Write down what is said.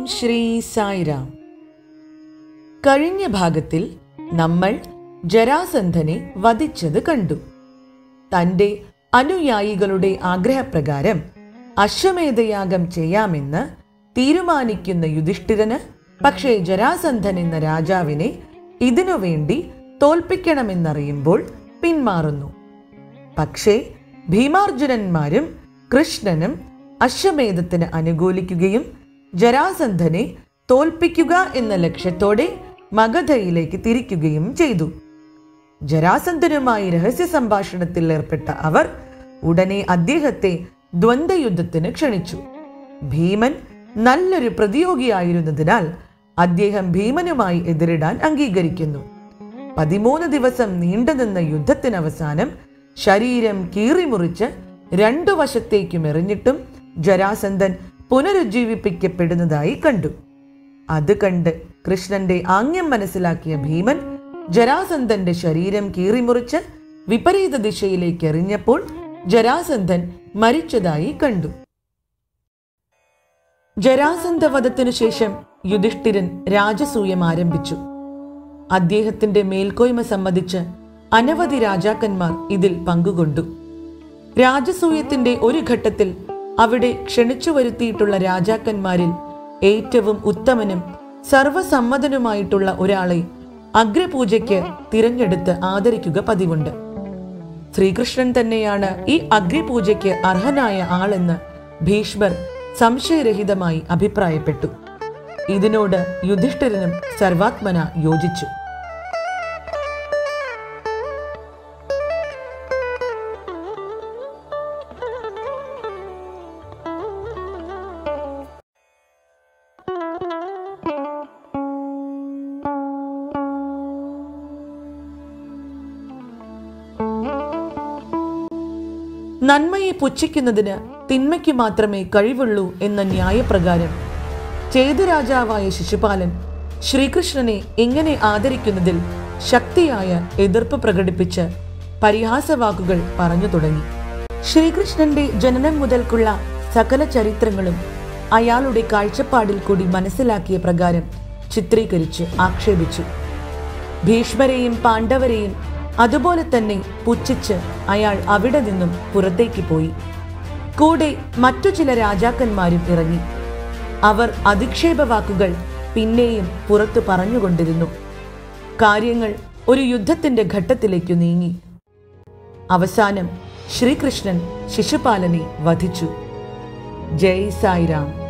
ശ്രീ സായിരാം കഴിഞ്ഞ ഭാഗത്തിൽ നമ്മൾ ജരാസന്ധനെ വധിച്ചത് കണ്ടു തന്റെ അനുയായികളുടെ ആഗ്രഹപ്രകാരം അശ്വമേധയാഗം ചെയ്യാമെന്ന് തീരുമാനിക്കുന്ന യുധിഷ്ഠിരന് പക്ഷേ ജരാസന്ധൻ എന്ന രാജാവിനെ ഇതിനുവേണ്ടി തോൽപ്പിക്കണമെന്നറിയുമ്പോൾ പിന്മാറുന്നു പക്ഷേ ഭീമാർജുനന്മാരും കൃഷ്ണനും അശ്വമേധത്തിന് അനുകൂലിക്കുകയും ജരാസന്ധനെ തോൽപ്പിക്കുക എന്ന ലക്ഷ്യത്തോടെ മഗധയിലേക്ക് തിരിക്കുകയും ചെയ്തു ജരാസന്ധനുമായി രഹസ്യ സംഭാഷണത്തിൽ ഏർപ്പെട്ട അവർ ഉടനെ അദ്ദേഹത്തെ ദ്വന്ദ്വയുദ്ധത്തിന് ക്ഷണിച്ചു ഭീമൻ നല്ലൊരു പ്രതിയോഗിയായിരുന്നതിനാൽ അദ്ദേഹം ഭീമനുമായി എതിരിടാൻ അംഗീകരിക്കുന്നു പതിമൂന്ന് ദിവസം നീണ്ടുനിന്ന യുദ്ധത്തിനവസാനം ശരീരം കീറിമുറിച്ച് രണ്ടു വശത്തേക്കും എറിഞ്ഞിട്ടും ജരാസന്ധൻ പുനരുജ്ജീവിപ്പിക്കപ്പെടുന്നതായി കണ്ടു അത് കണ്ട് കൃഷ്ണന്റെ ആംഗ്യം മനസ്സിലാക്കിയ ഭീമൻ ജരാസന്ധന്റെ ശരീരം കീറിമുറിച്ച് വിപരീത ദിശയിലേക്ക് എറിഞ്ഞപ്പോൾ ജരാസന്ധൻ മരിച്ചതായി കണ്ടു ജരാസന്ധ വധത്തിനു ശേഷം യുധിഷ്ഠിരൻ രാജസൂയം ആരംഭിച്ചു അദ്ദേഹത്തിന്റെ മേൽക്കോയ്മ സംബന്ധിച്ച് അനവധി രാജാക്കന്മാർ ഇതിൽ പങ്കുകൊണ്ടു രാജസൂയത്തിന്റെ ഒരു ഘട്ടത്തിൽ അവിടെ ക്ഷണിച്ചു വരുത്തിയിട്ടുള്ള രാജാക്കന്മാരിൽ ഏറ്റവും ഉത്തമനും സർവസമ്മതനുമായിട്ടുള്ള ഒരാളെ അഗ്രപൂജയ്ക്ക് തിരഞ്ഞെടുത്ത് ആദരിക്കുക പതിവുണ്ട് ശ്രീകൃഷ്ണൻ തന്നെയാണ് ഈ അഗ്നിപൂജയ്ക്ക് അർഹനായ ആളെന്ന് ഭീഷ്മർ സംശയരഹിതമായി അഭിപ്രായപ്പെട്ടു ഇതിനോട് യുധിഷ്ഠിരനും സർവാത്മന യോജിച്ചു നന്മയെ പുച്ഛിക്കുന്നതിന് തിന്മയ്ക്ക് മാത്രമേ കഴിവുള്ളൂ എന്ന ന്യായപ്രകാരം ചേതുരാജാവായ ശിശുപാലൻ ശ്രീകൃഷ്ണനെ എങ്ങനെ ആദരിക്കുന്നതിൽ ശക്തിയായ എതിർപ്പ് പ്രകടിപ്പിച്ച് പരിഹാസവാക്കുകൾ പറഞ്ഞു തുടങ്ങി ശ്രീകൃഷ്ണന്റെ ജനനം മുതൽക്കുള്ള സകല ചരിത്രങ്ങളും അയാളുടെ കാഴ്ചപ്പാടിൽ കൂടി മനസ്സിലാക്കിയ പ്രകാരം ചിത്രീകരിച്ച് ആക്ഷേപിച്ചു ഭീഷ്മരെയും പാണ്ഡവരെയും അതുപോലെ തന്നെ പുച്ഛിച്ച് അയാൾ അവിടെ നിന്നും പുറത്തേക്ക് പോയി കൂടെ മറ്റു ചില രാജാക്കന്മാരും ഇറങ്ങി അവർ അധിക്ഷേപ വാക്കുകൾ പിന്നെയും പുറത്തു പറഞ്ഞുകൊണ്ടിരുന്നു കാര്യങ്ങൾ ഒരു യുദ്ധത്തിന്റെ ഘട്ടത്തിലേക്കു നീങ്ങി അവസാനം ശ്രീകൃഷ്ണൻ ശിശുപാലനെ വധിച്ചു ജയ് സായിരാം